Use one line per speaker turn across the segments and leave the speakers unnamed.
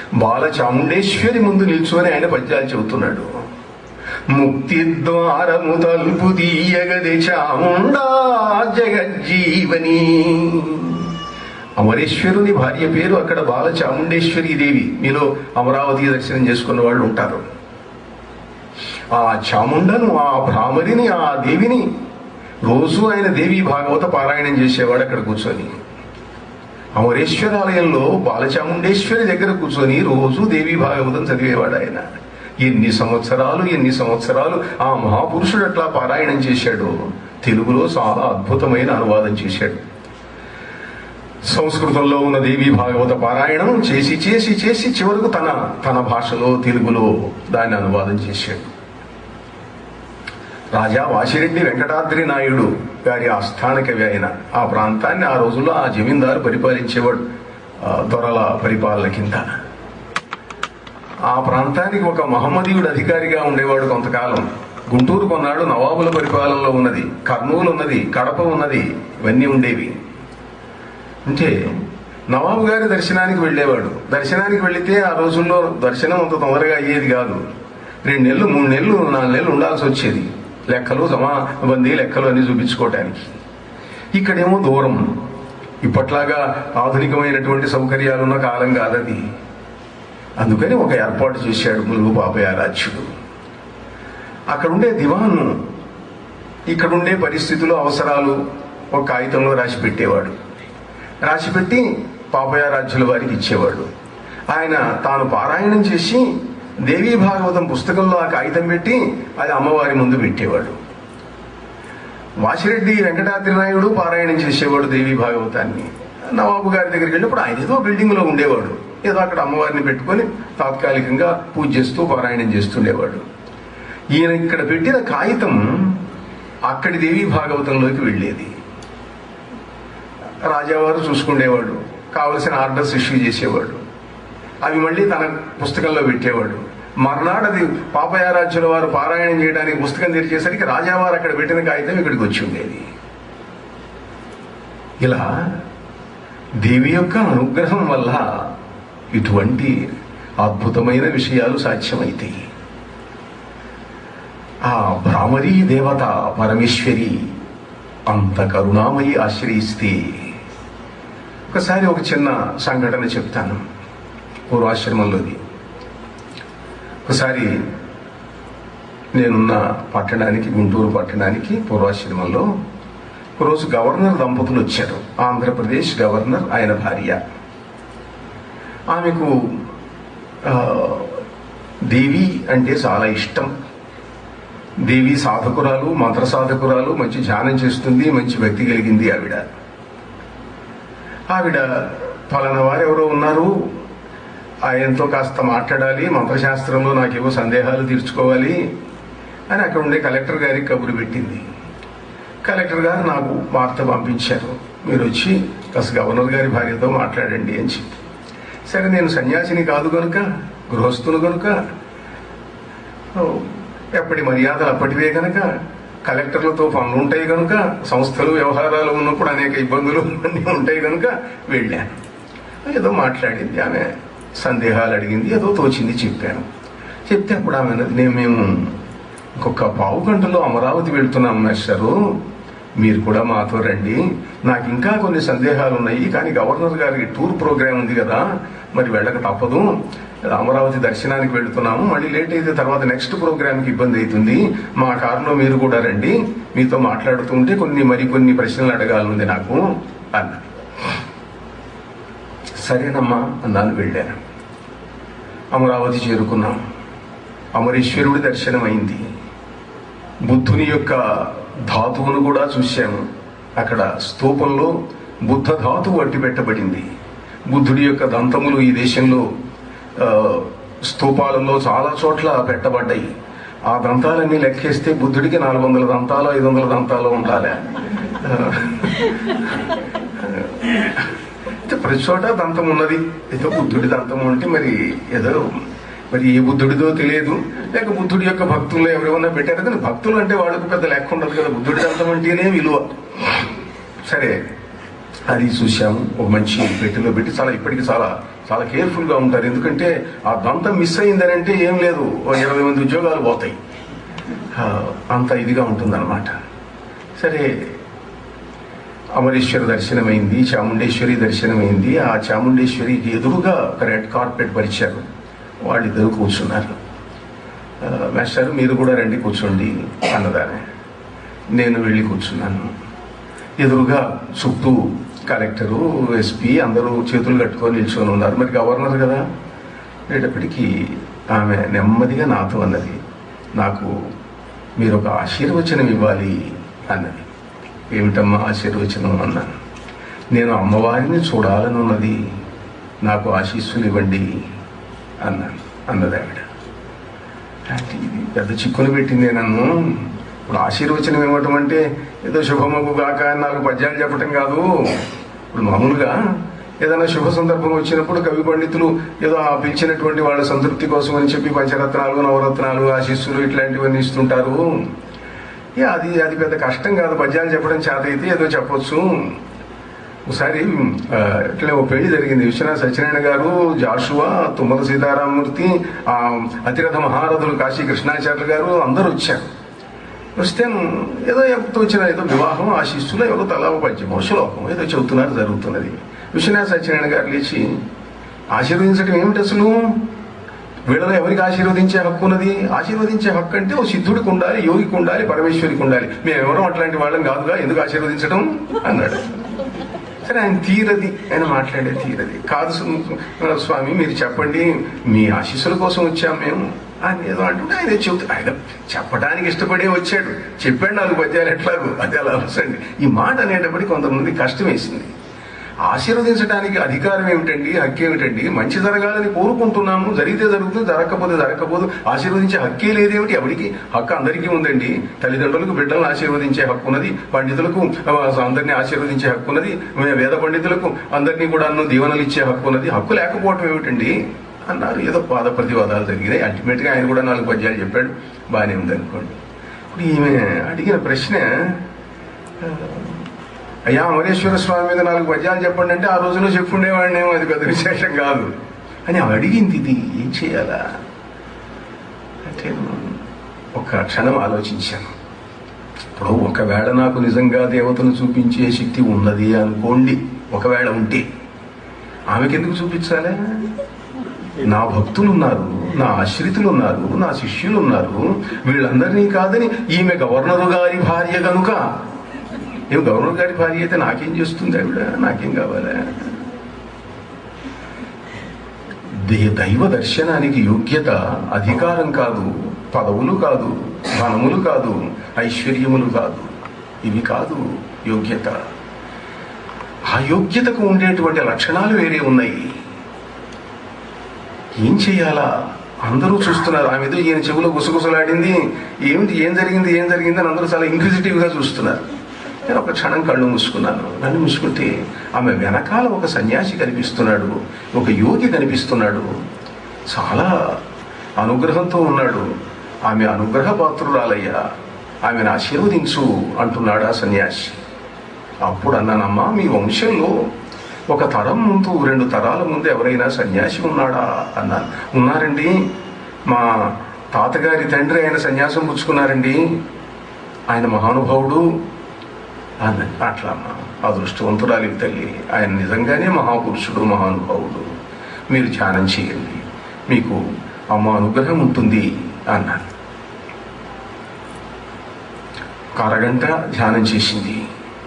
బాల చాముండేశ్వరి ముందు నిల్చుని ఆయన పద్యాలు చెబుతున్నాడు ముక్తి ద్వారము తలుపు తీయగది చాముండా జగజ్జీవని అమరేశ్వరుని భార్య పేరు అక్కడ బాల చాముండేశ్వరి దేవి మీలో అమరావతి దర్శనం చేసుకున్న వాళ్ళు ఉంటారు ఆ చాముండను ఆ భ్రామరిని ఆ దేవిని రోజు ఆయన దేవి భాగవత పారాయణం చేసేవాడు అక్కడ కూర్చొని అమరేశ్వరాలయంలో బాలచాముండేశ్వరి దగ్గర కూర్చొని రోజు దేవి భాగవతం చదివేవాడు ఆయన ఎన్ని సంవత్సరాలు ఎన్ని సంవత్సరాలు ఆ మహాపురుషుడు అట్లా పారాయణం చేశాడో తెలుగులో చాలా అద్భుతమైన అనువాదం చేశాడు సంస్కృతంలో ఉన్న దేవి భాగవత పారాయణం చేసి చేసి చేసి చివరకు తన తన భాషలో తెలుగులో దాన్ని అనువాదం చేశాడు రాజా వాసిరెడ్డి వెంకటాద్రి నాయుడు గారి ఆస్థాన కవి ఆయన ఆ ప్రాంతాన్ని ఆ రోజుల్లో ఆ జమీందారు పరిపాలించేవాడు ఆ, దొరల పరిపాలన కింద ఆ ప్రాంతానికి ఒక మహమ్మదీయుడు అధికారిగా ఉండేవాడు కొంతకాలం గుంటూరు కొన్నాడు నవాబుల పరిపాలనలో ఉన్నది కర్నూలు ఉన్నది కడప ఉన్నది ఇవన్నీ ఉండేవి అంటే నవాబు గారి దర్శనానికి వెళ్ళేవాడు దర్శనానికి వెళితే ఆ రోజుల్లో దర్శనం అంత తొందరగా అయ్యేది కాదు రెండు నెలలు మూడు నెలలు నాలుగు నెలలు ఉండాల్సి వచ్చేది లెక్కలు సమాబంది లెక్కలు అన్ని చూపించుకోవటానికి ఇక్కడేమో దూరం ఇప్పట్లాగా ఆధునికమైనటువంటి సౌకర్యాలు ఉన్న కాలం కాదది అందుకని ఒక ఏర్పాటు చేశాడు ములుగు పాపయ్య రాజ్యుడు అక్కడుండే దివాను ఇక్కడుండే పరిస్థితులు అవసరాలు ఒక కాగితంలో రాసి పెట్టేవాడు రాసిపెట్టి పాపయ్య రాజ్యుల వారికి ఇచ్చేవాడు ఆయన తాను పారాయణం చేసి దేవీ భాగవతం పుస్తకంలో ఆ కాగితం పెట్టి అది అమ్మవారి ముందు పెట్టేవాడు వాసిరెడ్డి వెంకటాద్రి నాయుడు పారాయణం చేసేవాడు దేవీ భాగవతాన్ని నవాబు గారి దగ్గరికి వెళ్ళినప్పుడు ఆయన ఏదో బిల్డింగ్ లో ఉండేవాడు ఏదో అక్కడ అమ్మవారిని పెట్టుకొని తాత్కాలికంగా పూజ చేస్తూ పారాయణం చేస్తుండేవాడు ఈయన ఇక్కడ పెట్టిన కాగితం అక్కడి దేవీ భాగవతంలోకి వెళ్ళేది రాజావారు చూసుకునేవాడు కావలసిన ఆర్డర్స్ ఇష్యూ చేసేవాడు అవి మళ్ళీ తన పుస్తకంలో పెట్టేవాడు మర్నాడు అది పాపయారాధ్యుల వారు పారాయణం చేయడానికి పుస్తకం తెరిచేసరికి రాజావారు అక్కడ పెట్టిన కాగితం ఇక్కడికి వచ్చి ఉండేది ఇలా దేవి యొక్క అనుగ్రహం వల్ల ఇటువంటి అద్భుతమైన విషయాలు సాధ్యమైతాయి ఆ భ్రామరీ దేవత పరమేశ్వరి అంత కరుణామయి ఆశ్రయిస్తే ఒకసారి ఒక చిన్న సంఘటన చెప్తాను పూర్వాశ్రమంలోది ఒకసారి నేనున్న పట్టణానికి గుంటూరు పట్టణానికి పూర్వాశ్రమంలో ఒకరోజు గవర్నర్ దంపతులు వచ్చారు ఆంధ్రప్రదేశ్ గవర్నర్ ఆయన భార్య ఆమెకు ఆ, దేవి అంటే చాలా ఇష్టం దేవి సాధకురాలు మంత్ర సాధకురాలు మంచి ధ్యానం చేస్తుంది మంచి భక్తి కలిగింది ఆవిడ ఆవిడ ఫలానా వారు ఎవరో ఉన్నారు ఆయనతో కాస్త మాట్లాడాలి మంత్రశాస్త్రంలో నాకేవో సందేహాలు తీర్చుకోవాలి అని అక్కడ ఉండే కలెక్టర్ గారికి కబురు పెట్టింది కలెక్టర్ గారు నాకు వార్త పంపించారు మీరు వచ్చి కాస్త గవర్నర్ గారి భార్యతో మాట్లాడండి అని చెప్పి సరే నేను సన్యాసిని కాదు కనుక గృహస్థును కనుక ఓ, ఎప్పటి మర్యాదలు అప్పటివే కనుక కలెక్టర్లతో పనులు ఉంటాయి కనుక సంస్థలు వ్యవహారాలు ఉన్నప్పుడు అనేక ఇబ్బందులు అన్నీ ఉంటాయి కనుక వెళ్ళాను ఏదో మాట్లాడింది ఆమె సందేహాలు అడిగింది ఏదో తోచింది చెప్పాను చెప్తే అప్పుడు ఆమె అన్నది నేను మేము ఇంకొక పావు గంటలో అమరావతి వెళ్తున్నాం మాస్టరు మీరు కూడా మాతో రండి నాకు ఇంకా కొన్ని సందేహాలు ఉన్నాయి కానీ గవర్నర్ గారికి టూర్ ప్రోగ్రామ్ ఉంది కదా మరి వెళ్ళక తప్పదు అమరావతి దర్శనానికి వెళ్తున్నాము మళ్ళీ లేట్ అయితే తర్వాత నెక్స్ట్ ప్రోగ్రామ్కి ఇబ్బంది అవుతుంది మా కారులో మీరు కూడా రండి మీతో మాట్లాడుతుంటే కొన్ని మరికొన్ని ప్రశ్నలు అడగాలనుంది నాకు అన్నది సరేనమ్మా అన్నాను వెళ్ళాను అమరావతి చేరుకున్నాం అమరేశ్వరుడి దర్శనం అయింది బుద్ధుని యొక్క ధాతువును కూడా చూశాము అక్కడ స్తూపంలో బుద్ధ ధాతువు అట్టి పెట్టబడింది బుద్ధుడి యొక్క దంతములు ఈ దేశంలో ఆ, స్తూపాలలో చాలా చోట్ల పెట్టబడ్డాయి ఆ దంతాలన్నీ లెక్కేస్తే బుద్ధుడికి నాలుగు వందల దంతాలు ఐదు వందల దంతాలు ఉండాలి అయితే ప్రతి చోట దంతం ఉన్నది ఏదో బుద్ధుడి దంతం అంటే మరి ఏదో మరి ఏ బుద్ధుడిదో తెలియదు లేక బుద్ధుడి యొక్క భక్తుల్లో ఎవరెవరన్నా పెట్టారు కానీ భక్తులు అంటే వాళ్ళకు పెద్ద లెక్క ఉండదు కదా బుద్ధుడి దంతం అంటేనే విలువ సరే అది చూసాము ఒక మంచి పెట్టెలో పెట్టి చాలా ఇప్పటికి చాలా చాలా కేర్ఫుల్గా ఉంటారు ఎందుకంటే ఆ దంతం మిస్ అయిందని అంటే ఏం లేదు ఓ ఇరవై మంది ఉద్యోగాలు పోతాయి ఆ, అంత ఇదిగా ఉంటుందన్నమాట సరే అమరేశ్వర దర్శనమైంది చాముండేశ్వరి దర్శనమైంది ఆ చాముండేశ్వరికి ఎదురుగా ఒక రెడ్ కార్పెట్ పరిచారు వాళ్ళిద్దరు కూర్చున్నారు ఆ, మాస్టర్ మీరు కూడా రండి కూర్చోండి అన్నదానే నేను వెళ్ళి కూర్చున్నాను ఎదురుగా చుట్టూ కలెక్టరు ఎస్పీ అందరూ చేతులు కట్టుకొని నిల్చొని ఉన్నారు మరి గవర్నర్ కదా వెళ్ళేటప్పటికీ ఆమె నెమ్మదిగా నాతో అన్నది నాకు మీరు ఒక ఆశీర్వచనం ఇవ్వాలి అన్నది ఏమిటమ్మా ఆశీర్వచనం అన్నాను నేను అమ్మవారిని చూడాలని ఉన్నది నాకు ఆశీస్సులు ఇవ్వండి అన్నాను అన్నది ఆవిడ అంటే ఇది పెద్ద చిక్కులు పెట్టింది నన్ను ఇప్పుడు ఆశీర్వచనం ఇవ్వటం అంటే ఏదో శుభమగు గాక అని నాలుగు పద్యాలు చెప్పటం కాదు ఇప్పుడు మామూలుగా ఏదైనా శుభ సందర్భం వచ్చినప్పుడు కవి పండితులు ఏదో ఆ పిలిచినటువంటి వాళ్ళ సంతృప్తి కోసం అని చెప్పి పంచరత్నాలు నవరత్నాలు ఆశీస్సులు ఇట్లాంటివన్నీ ఇస్తుంటారు ఇక అది అది పెద్ద కష్టం కాదు పద్యాలు చెప్పడం చేత అయితే ఏదో చెప్పొచ్చు ఒకసారి ఆ, ఇట్లే ఓ పెళ్లి జరిగింది విశ్వనాథ సత్యనారాయణ గారు జాషువా తుమ్మల సీతారామూర్తి ఆ అతిరథ మహారథులు కాశీ కృష్ణాచార్యులు గారు అందరూ వచ్చారు వస్తే ఏదో చెప్తూ వచ్చిన ఏదో వివాహం ఆశిస్తులో ఎవరో తలా ఒక పద్యమో శ్లోకం ఏదో చెబుతున్నారు జరుగుతున్నది విశ్వనాథ సత్యనారాయణ గారు లేచి ఆశీర్వదించడం ఏమిటి అసలు వీళ్ళలో ఎవరికి ఆశీర్వదించే హక్కు ఉన్నది ఆశీర్వదించే హక్కు అంటే ఓ సిద్ధుడికి ఉండాలి యోగికి ఉండాలి పరమేశ్వరికి ఉండాలి మేము ఎవరో అట్లాంటి వాళ్ళం కాదుగా ఎందుకు ఆశీర్వదించడం అన్నాడు సరే ఆయన తీరది ఆయన మాట్లాడే తీరది కాదు సు- స్వామి మీరు చెప్పండి మీ ఆశీస్సుల కోసం వచ్చాం మేము ఆయన ఏదో అంటుంటే ఆయన చెబుతా ఆయన చెప్పడానికి ఇష్టపడే వచ్చాడు చెప్పాడు నాలుగు పద్యాలు ఎట్లాగో అది అలా వస్తుంది ఈ మాట అనేటప్పటికి కొంతమంది కష్టం వేసింది ఆశీర్వదించడానికి అధికారం ఏమిటండి హక్కు ఏమిటండి మంచి జరగాలని కోరుకుంటున్నాము జరిగితే జరుగుతుంది జరగకపోతే జరగకపోదు ఆశీర్వదించే హక్కే లేదేమిటి ఎవరికి హక్కు అందరికీ ఉందండి తల్లిదండ్రులకు బిడ్డలను ఆశీర్వదించే హక్కు ఉన్నది పండితులకు ఆ, అందరినీ ఆశీర్వదించే హక్కు ఉన్నది వేద పండితులకు అందరినీ కూడా అన్ను దీవెనలు ఇచ్చే హక్కు ఉన్నది హక్కు లేకపోవటం ఏమిటండి అన్నారు ఏదో వాద ప్రతివాదాలు జరిగినాయి అల్టిమేట్ గా ఆయన కూడా నాలుగు పద్యాలు చెప్పాడు బాగానే ఉంది అనుకోండి ఇప్పుడు ఈమె అడిగిన ప్రశ్న ఆ, అయ్యా అమరేశ్వర స్వామి మీద నాలుగు పద్యాలు చెప్పండి అంటే ఆ రోజులో చెప్పుండేవాడినేమో అది పెద్ద విశేషం కాదు అని ఆమె అడిగింది ఇది ఏం చేయాలా అంటే ఒక క్షణం ఆలోచించాను ఇప్పుడు ఒకవేళ నాకు నిజంగా దేవతను చూపించే శక్తి ఉన్నది అనుకోండి ఒకవేళ ఉంటే ఆమెకి ఎందుకు చూపించాలి నా భక్తులు ఉన్నారు నా ఆశ్రితులు ఉన్నారు నా శిష్యులు ఉన్నారు వీళ్ళందరినీ కాదని ఈమె గవర్నరు గారి భార్య కనుక ఏం గవర్నర్ గారి భార్య అయితే నాకేం చేస్తుంది ఆవిడ నాకేం కావాలా దే- దైవ దర్శనానికి యోగ్యత అధికారం కాదు పదవులు కాదు ధనములు కాదు ఐశ్వర్యములు కాదు ఇవి కాదు యోగ్యత ఆ యోగ్యతకు ఉండేటువంటి లక్షణాలు వేరే ఉన్నాయి ఏం చేయాలా అందరూ చూస్తున్నారు ఆమె ఏదో ఈయన చెవులో గుసగుసలాడింది ఏమిటి ఏం జరిగింది ఏం జరిగింది అని అందరూ చాలా ఇంక్విజిటివ్ గా చూస్తున్నారు నేను ఒక క్షణం కళ్ళు మూసుకున్నాను కళ్ళు మూసుకుంటే ఆమె వెనకాల ఒక సన్యాసి కనిపిస్తున్నాడు ఒక యోగి కనిపిస్తున్నాడు చాలా అనుగ్రహంతో ఉన్నాడు ఆమె అనుగ్రహ పాత్రురాలయ్యా ఆమెను ఆశీర్వదించు అంటున్నాడు ఆ సన్యాసి అప్పుడు అన్నానమ్మా మీ వంశంలో ఒక తరం ముందు రెండు తరాల ముందు ఎవరైనా సన్యాసి ఉన్నాడా అన్నాను ఉన్నారండి మా తాతగారి తండ్రి ఆయన సన్యాసం పుచ్చుకున్నారండి ఆయన మహానుభావుడు అన్న అట్లా అమ్మా అదృష్టవంతురాలి తల్లి ఆయన నిజంగానే మహాపురుషుడు మహానుభావుడు మీరు ధ్యానం చేయండి మీకు అమ్మ అనుగ్రహం ఉంటుంది అన్నాను ఒక అరగంట ధ్యానం చేసింది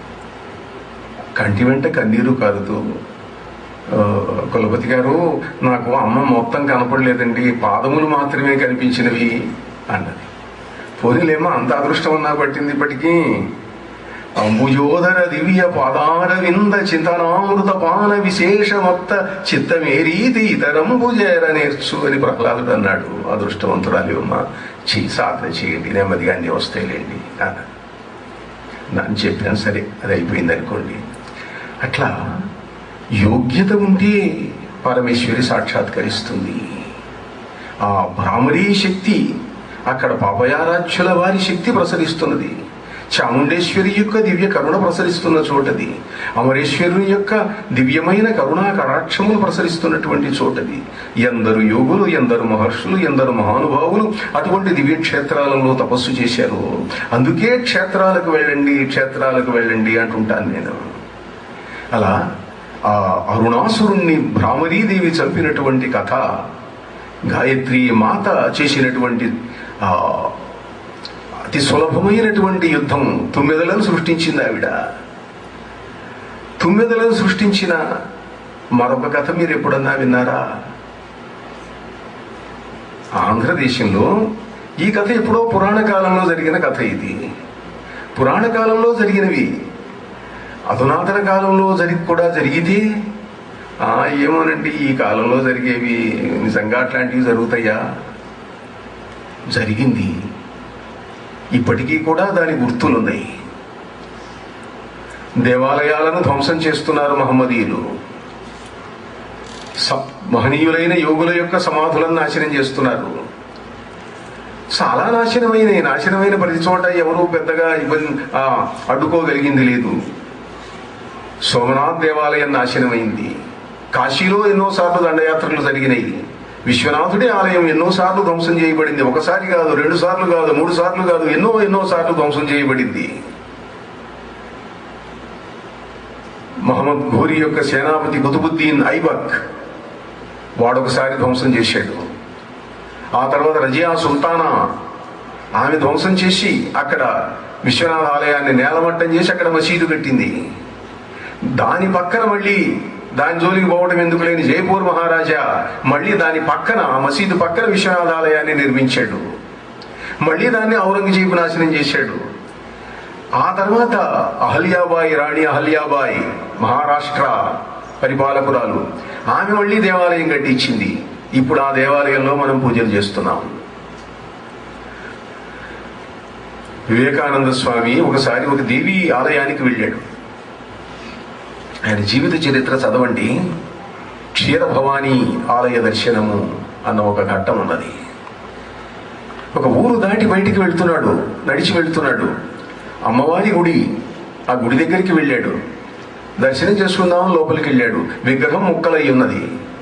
కంటి వెంట కన్నీరు కారుతూ ఆ, కులపతి గారు నాకు అమ్మ మొత్తం కనపడలేదండి పాదములు మాత్రమే కనిపించినవి అన్నది పోనీలేమో అంత అదృష్టం ఉన్నా పట్టింది ఇప్పటికీ అంబుజోదర దివ్య పాదార వింద చింతనామృత పాన విశేషమత్త చిత్తమేరీతి ఇతరంబుజేర నేర్చు అని ప్రహ్లాదుడు అన్నాడు అదృష్టవంతురాలి అమ్మ చీ సాధన చేయండి నెమ్మదిగా అన్ని వస్తాయిలేండి అన్నాడు నన్ను చెప్పాను సరే అది అయిపోయింది అనుకోండి అట్లా యోగ్యత ఉంటే పరమేశ్వరి సాక్షాత్కరిస్తుంది ఆ భ్రామరీ శక్తి అక్కడ పాపయారాధ్యుల వారి శక్తి ప్రసరిస్తున్నది చాముండేశ్వరి యొక్క దివ్య కరుణ ప్రసరిస్తున్న చోటది అమరేశ్వరుని యొక్క దివ్యమైన కరుణా కటాక్షములు ప్రసరిస్తున్నటువంటి చోటది ఎందరు యోగులు ఎందరు మహర్షులు ఎందరు మహానుభావులు అటువంటి దివ్య క్షేత్రాలలో తపస్సు చేశారు అందుకే క్షేత్రాలకు వెళ్ళండి క్షేత్రాలకు వెళ్ళండి అంటుంటాను నేను అలా ఆ అరుణాసురుణ్ణి భ్రామరీదేవి చంపినటువంటి కథ గాయత్రి మాత చేసినటువంటి ఆ అతి సులభమైనటువంటి యుద్ధం తుమ్మెదలను సృష్టించింది ఆవిడ తుమ్మెదలను సృష్టించిన మరొక కథ మీరు ఎప్పుడన్నా విన్నారా ఆంధ్రదేశంలో ఈ కథ ఎప్పుడో పురాణ కాలంలో జరిగిన కథ ఇది పురాణ కాలంలో జరిగినవి అధునాతన కాలంలో జరిగి కూడా జరిగితే ఆ, ఏమోనండి ఈ కాలంలో జరిగేవి నిజంగా అట్లాంటివి జరుగుతాయా జరిగింది ఇప్పటికీ కూడా దాని గుర్తులున్నాయి దేవాలయాలను ధ్వంసం చేస్తున్నారు మహమ్మదీయులు స- మహనీయులైన యోగుల యొక్క సమాధులను నాశనం చేస్తున్నారు చాలా నాశనమైన నాశనమైన ప్రతి చోట ఎవరూ పెద్దగా ఇబ్బంది ఆ, అడ్డుకోగలిగింది లేదు సోమనాథ్ దేవాలయం నాశనమైంది కాశీలో ఎన్నోసార్లు దండయాత్రలు జరిగినాయి విశ్వనాథుడి ఆలయం ఎన్నోసార్లు ధ్వంసం చేయబడింది ఒకసారి కాదు రెండు సార్లు కాదు మూడు సార్లు కాదు ఎన్నో ఎన్నో సార్లు ధ్వంసం చేయబడింది మహమ్మద్ ఘోరీ యొక్క సేనాపతి కుతుబుద్దీన్ ఐబక్ వాడొకసారి ధ్వంసం చేశాడు ఆ తర్వాత రజియా సుల్తానా ఆమె ధ్వంసం చేసి అక్కడ విశ్వనాథ ఆలయాన్ని నేలమట్టం చేసి అక్కడ మసీదు కట్టింది దాని పక్కన మళ్ళీ దాని జోలికి పోవడం ఎందుకు లేని జైపూర్ మహారాజా మళ్ళీ దాని పక్కన ఆ మసీదు పక్కన విశ్వనాథ ఆలయాన్ని నిర్మించాడు మళ్ళీ దాన్ని ఔరంగజేబు నాశనం చేశాడు ఆ తర్వాత అహల్యాబాయి రాణి అహల్యాబాయి మహారాష్ట్ర పరిపాలకురాలు ఆమె మళ్ళీ దేవాలయం కట్టించింది ఇప్పుడు ఆ దేవాలయంలో మనం పూజలు చేస్తున్నాం వివేకానంద స్వామి ఒకసారి ఒక దేవి ఆలయానికి వెళ్ళాడు ఆయన జీవిత చరిత్ర చదవండి క్షీర భవానీ ఆలయ దర్శనము అన్న ఒక ఘట్టం ఉన్నది ఒక ఊరు దాటి బయటికి వెళ్తున్నాడు నడిచి వెళ్తున్నాడు అమ్మవారి గుడి ఆ గుడి దగ్గరికి వెళ్ళాడు దర్శనం చేసుకుందాం లోపలికి వెళ్ళాడు విగ్రహం ముక్కలై ఉన్నది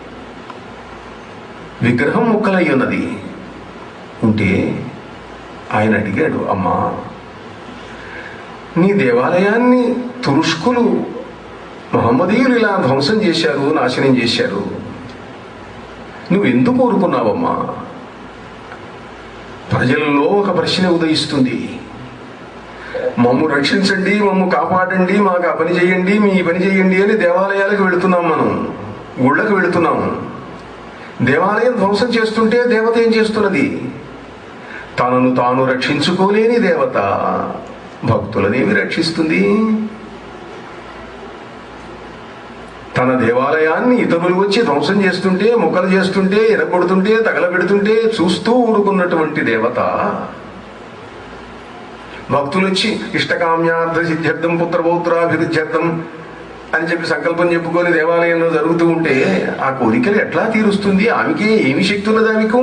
విగ్రహం ముక్కలై ఉన్నది ఉంటే ఆయన అడిగాడు అమ్మా నీ దేవాలయాన్ని తురుష్కులు మహమ్మదీయులు ఇలా ధ్వంసం చేశారు నాశనం చేశారు నువ్వు ఎందుకు కోరుకున్నావమ్మా ప్రజలలో ఒక ప్రశ్న ఉదయిస్తుంది మమ్ము రక్షించండి మమ్ము కాపాడండి మాకు ఆ పని చేయండి మీ ఈ పని చేయండి అని దేవాలయాలకు వెళుతున్నాం మనం గుళ్ళకు వెళుతున్నాం దేవాలయం ధ్వంసం చేస్తుంటే దేవత ఏం చేస్తున్నది తనను తాను రక్షించుకోలేని దేవత భక్తులనేమి రక్షిస్తుంది తన దేవాలయాన్ని ఇతరులు వచ్చి ధ్వంసం చేస్తుంటే ముక్కలు చేస్తుంటే ఎరగొడుతుంటే తగలబెడుతుంటే చూస్తూ ఊరుకున్నటువంటి దేవత భక్తులు వచ్చి ఇష్టకామ్యార్థ సిద్ధ్యర్థం పుత్రపౌత్రాభివృద్ధ్యర్థం అని చెప్పి సంకల్పం చెప్పుకొని దేవాలయంలో జరుగుతూ ఉంటే ఆ కోరికలు ఎట్లా తీరుస్తుంది ఆమెకి ఏమి శక్తి ఉన్నది ఆమెకు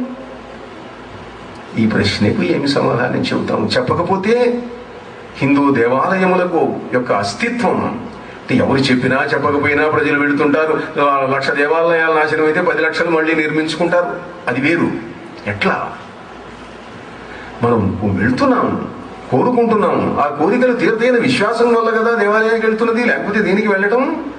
ఈ ప్రశ్నకు ఏమి సమాధానం చెబుతాం చెప్పకపోతే హిందూ దేవాలయములకు యొక్క అస్తిత్వం అంటే ఎవరు చెప్పినా చెప్పకపోయినా ప్రజలు వెళుతుంటారు ఆ, లక్ష దేవాలయాలు నాశనం అయితే పది లక్షలు మళ్ళీ నిర్మించుకుంటారు అది వేరు ఎట్లా మనం వెళ్తున్నాం కోరుకుంటున్నాం ఆ కోరికలు తీర్థైన విశ్వాసం వల్ల కదా దేవాలయానికి వెళ్తున్నది లేకపోతే దేనికి వెళ్ళటం